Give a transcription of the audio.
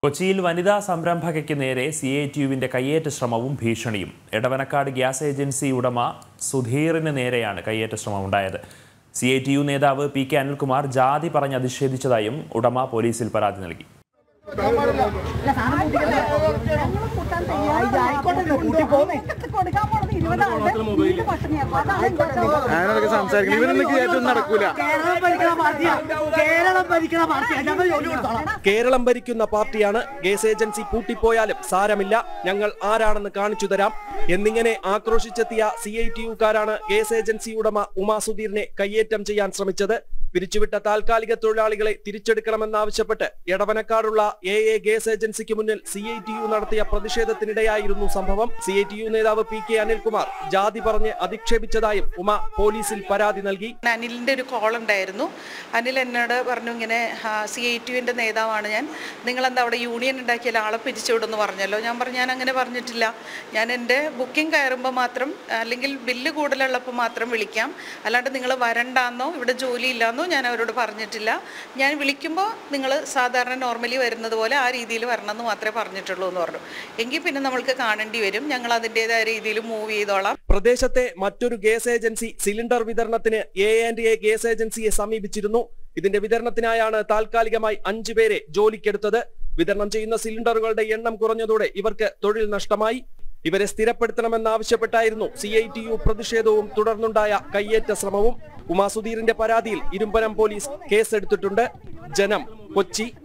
കൊച്ചിയിൽ വനിതാ സംരംഭകയ്ക്ക് നേരെ സി ഐ ടി യുവിന്റെ കയ്യേറ്റ ശ്രമവും ഭീഷണിയും എടവനക്കാട് ഗ്യാസ് ഏജൻസി ഉടമ സുധീറിന് നേരെയാണ് കയ്യേറ്റ ശ്രമം ഉണ്ടായത് സി ഐ ടി യു നേതാവ് പി കെ അനിൽകുമാർ ജാതി പറഞ്ഞ് അധിക്ഷേപിച്ചതായും ഉടമ പോലീസിൽ പരാതി നൽകി ഞാനതൊക്കെ സംസാരിക്കണം ഇവരൊന്നും കയറ്റൊന്നും നടക്കൂല കേരളം ഭരിക്കണ പാർട്ടിയാ കേരളം ഭരിക്കണ പാർട്ടിയാ ഞങ്ങൾ ജോലി കൊടുത്തോളാം കേരളം ഭരിക്കുന്ന പാർട്ടിയാണ് ഗ്യാസ് ഏജൻസി പൂട്ടിപ്പോയാലും സാരമില്ല ഞങ്ങൾ ആരാണെന്ന് കാണിച്ചു തരാം എന്നിങ്ങനെ ആക്രോശിച്ചെത്തിയ സി ഐ ടി യുക്കാരാണ് ഗ്യാസ് ഏജൻസി ഉടമ ഉമാ സുധീറിനെ കയ്യേറ്റം ചെയ്യാൻ ശ്രമിച്ചത് പിരിച്ചുവിട്ട താൽക്കാലിക തൊഴിലാളികളെ തിരിച്ചെടുക്കണമെന്നാവശ്യപ്പെട്ട് എടവനക്കാടുള്ള എ എ ഗ്യാസ് ഏജൻസിക്ക് മുന്നിൽ സി ഐ ടി യു നടത്തിയ പ്രതിഷേധത്തിനിടെയായിരുന്നു സംഭവം സി ഐ ടി യു നേതാവ് പി കെ അനിൽകുമാർ ജാതി പറഞ്ഞ് അധിക്ഷേപിച്ചതായും ഉമ പോലീസിൽ പരാതി നൽകി അനിലിൻ്റെ ഒരു കോൾ ഉണ്ടായിരുന്നു അനിൽ എന്നോട് പറഞ്ഞു ഇങ്ങനെ സി ഐ ടിയുവിൻ്റെ നേതാവാണ് ഞാൻ നിങ്ങളെന്താ അവിടെ യൂണിയൻ ഉണ്ടാക്കിയാൽ ആളെ പിരിച്ചുവിടുമെന്ന് പറഞ്ഞല്ലോ ഞാൻ പറഞ്ഞു ഞാൻ അങ്ങനെ പറഞ്ഞിട്ടില്ല ഞാൻ എൻ്റെ ബുക്കിംഗ് കയറുമ്പോൾ മാത്രം അല്ലെങ്കിൽ ബില്ല് കൂടുതലുള്ളപ്പോൾ മാത്രം വിളിക്കാം അല്ലാണ്ട് നിങ്ങൾ വരണ്ടാന്നോ ഇവിടെ ജോലി ഇല്ലാന്നോ ഞാൻ അവരോട് പറഞ്ഞിട്ടില്ല ഞാൻ വിളിക്കുമ്പോൾ നിങ്ങൾ സാധാരണ നോർമലി വരുന്നത് പോലെ ആ രീതിയിൽ വരണമെന്ന് മാത്രമേ പറഞ്ഞിട്ടുള്ളൂ എന്ന് പറഞ്ഞു എങ്കിൽ പിന്നെ നമ്മൾക്ക് കാണേണ്ടി വരും ഞങ്ങൾ അതിൻ്റെതായ രീതിയിൽ മൂവ് ചെയ്തോളാം പ്രദേശത്തെ മറ്റൊരു ഗ്യാസ് ഏജൻസി സിലിണ്ടർ വിതരണത്തിന് എ ആൻഡ് എ ഗ്യാസ് ഏജൻസിയെ സമീപിച്ചിരുന്നു ഇതിന്റെ വിതരണത്തിനായാണ് താൽക്കാലികമായി അഞ്ചു പേരെ ജോലിക്കെടുത്തത് വിതരണം ചെയ്യുന്ന സിലിണ്ടറുകളുടെ എണ്ണം കുറഞ്ഞതോടെ ഇവർക്ക് തൊഴിൽ നഷ്ടമായി ഇവരെ സ്ഥിരപ്പെടുത്തണമെന്നാവശ്യപ്പെട്ടായിരുന്നു സി ഐ ടി യു പ്രതിഷേധവും തുടർന്നുണ്ടായ കയ്യേറ്റ ശ്രമവും ഉമാസുധീറിന്റെ പരാതിയിൽ ഇരുമ്പനം പോലീസ് കേസെടുത്തിട്ടുണ്ട് ജനം കൊച്ചി